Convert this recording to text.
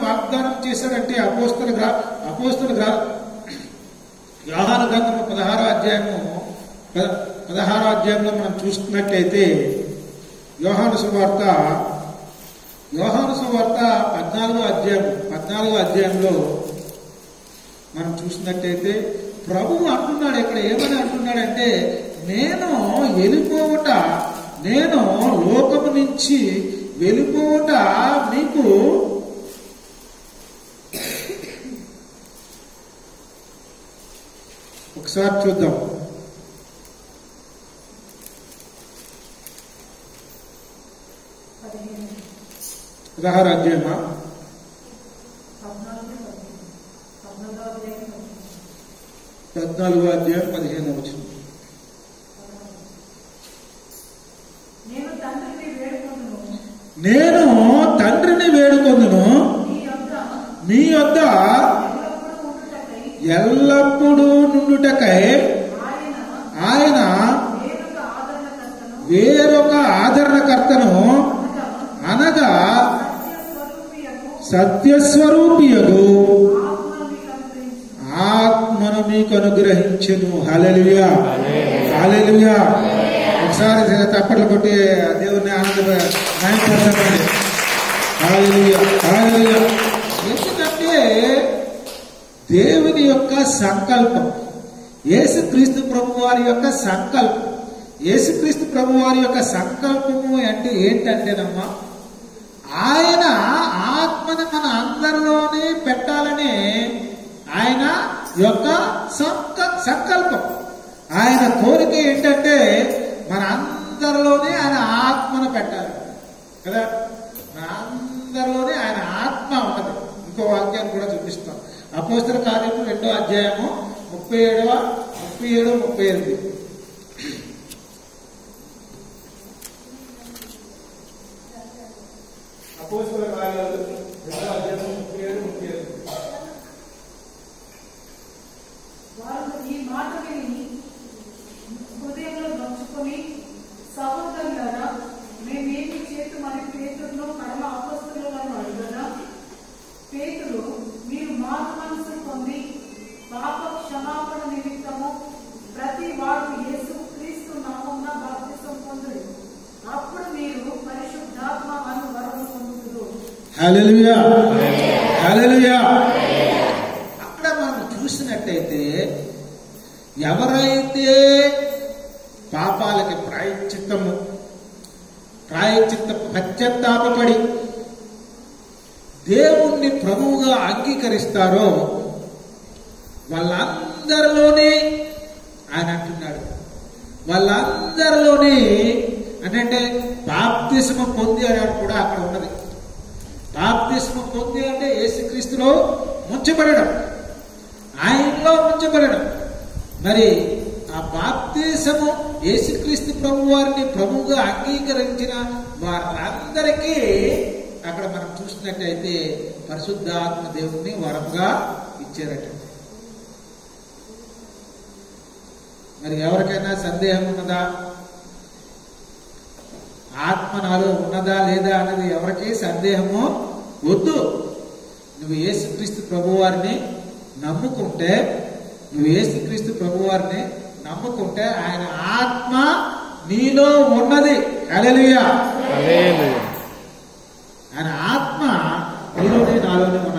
వాగ్దానం చేశాడంటే అపోస్తల గ్రా అపోస్తల గ్రా వ్యవహార గ్రంథము పదహారో అధ్యాయము పద- పదహారో అధ్యాయంలో మనం చూస్తున్నట్టయితే యోహాను సువార్త యోహాను సువార్త పద్నాలుగో అధ్యాయం పద్నాలుగో అధ్యాయంలో మనం చూసినట్టయితే ప్రభువు అంటున్నాడు ఇక్కడ ఏమని అంటున్నాడంటే నేను వెళ్ళిపోవుట నేను లోకము నుంచి వెళ్ళిపోవుట మీకు ఒకసారి చూద్దాం పదిహేను పదహారు అధ్యాయమా పద్నాలుగు పదిహేను పద్నాలుగో అధ్యాయం పద్నాలుగో అధ్యాయం పదిహేను వచ్చింది నేను తండ్రిని వేడుకొందును నేను తండ్రిని వేడుకొందును నీ యొద్ద నీ యొద్ద ఎల్లప్పుడూ ఉండుటకై ఎల్లప్పుడూ నుండుటకై ఆయన ఆయన వేరొక ఆదరణకర్తను వేరొక ఆదరణకర్తను అనగా అనగా సత్య స్వరూపియకు సత్యస్వరూపియగు ఆత్మను మీకు ఆత్మను మీకు అనుగ్రహించును అనుగ్రహించెను హల్లెలూయా హల్లెలూయా ఒకసారి తప్పట్లు కొట్టి దేవుని ఆనంద న్యాయపరచండి హల్లెలూయా హల్లెలూయా ఎందుకంటే దేవుని యొక్క సంకల్పం యేసుక్రీస్తు ప్రభు వారి యొక్క సంకల్పం యేసుక్రీస్తు ప్రభు వారి యొక్క సంకల్పము అంటే ఏంటంటేనమ్మా ఆయన ఆత్మని మన అందరిలోనే పెట్టాలని ఆయన యొక్క సంక సంకల్పం ఆయన కోరిక ఏంటంటే మన అందరిలోనే ఆయన ఆత్మను పెట్టాలి కదా మన అందరిలోనే ఆయన ఆత్మ ఉన్నది ఇంకో వాక్యాన్ని కూడా చూపిస్తాం అపోస్తల కార్యము రెండో అధ్యాయము ముప్పై ఏడవ ముప్పై ఏడు ముప్పై ఎనిమిది అపోస్తల కార్యాలు రెండో అధ్యాయము ముప్పై ఏడు ముప్పై ఎనిమిది వారు ఈ మాట విని హృదయంలో నొచ్చుకొని సహోదరులారా మేమేమి చేతుమని పేతురును పరమ అపస్తులను అడుగగా పేతురు మీరు మారు మనసు పొంది పాప క్షమాపణ నిమిత్తము ప్రతి వాడు యేసు క్రీస్తు నామమున బాప్తిసం పొందుడు అప్పుడు మీరు పరిశుద్ధాత్మ అను వరము పొందుదురు హల్లెలూయా హల్లెలూయా అక్కడ మనం చూసినట్టయితే ఎవరైతే పాపాలకి ప్రాయశ్చిత్తము ప్రాయశ్చిత్త పశ్చాత్తాపడి దేవుణ్ణి ప్రభువుగా అంగీకరిస్తారో వాళ్ళందరిలోనే ఆయన అంటున్నాడు వాళ్ళందరిలోనే అంటే బాప్తిస్మ పొంది అని కూడా అక్కడ ఉన్నది బాప్తిస్మ పొంది అంటే యేసుక్రీస్తులో ముంచబడడం ఆయనలో ముంచబడడం మరి ఆ బాప్తిసము యేసుక్రీస్తు ప్రభు వారిని ప్రభువుగా అంగీకరించిన వారందరికీ అక్కడ మనం చూసినట్టయితే పరిశుద్ధాత్మ దేవుణ్ణి వరంగా ఇచ్చారట మరి ఎవరికైనా సందేహం ఉన్నదా ఆత్మ నాలో ఉన్నదా లేదా అనేది ఎవరికి సందేహము వద్దు నువ్వు యేసుక్రీస్తు ప్రభువారిని నమ్ముకుంటే నువ్వు యేసుక్రీస్తు ప్రభువారిని నమ్ముకుంటే ఆయన ఆత్మ నీలో ఉన్నది హల్లెలూయా హల్లెలూయా ఆయన ఆత్మ నీలోనే నాలోనే ఉన్నది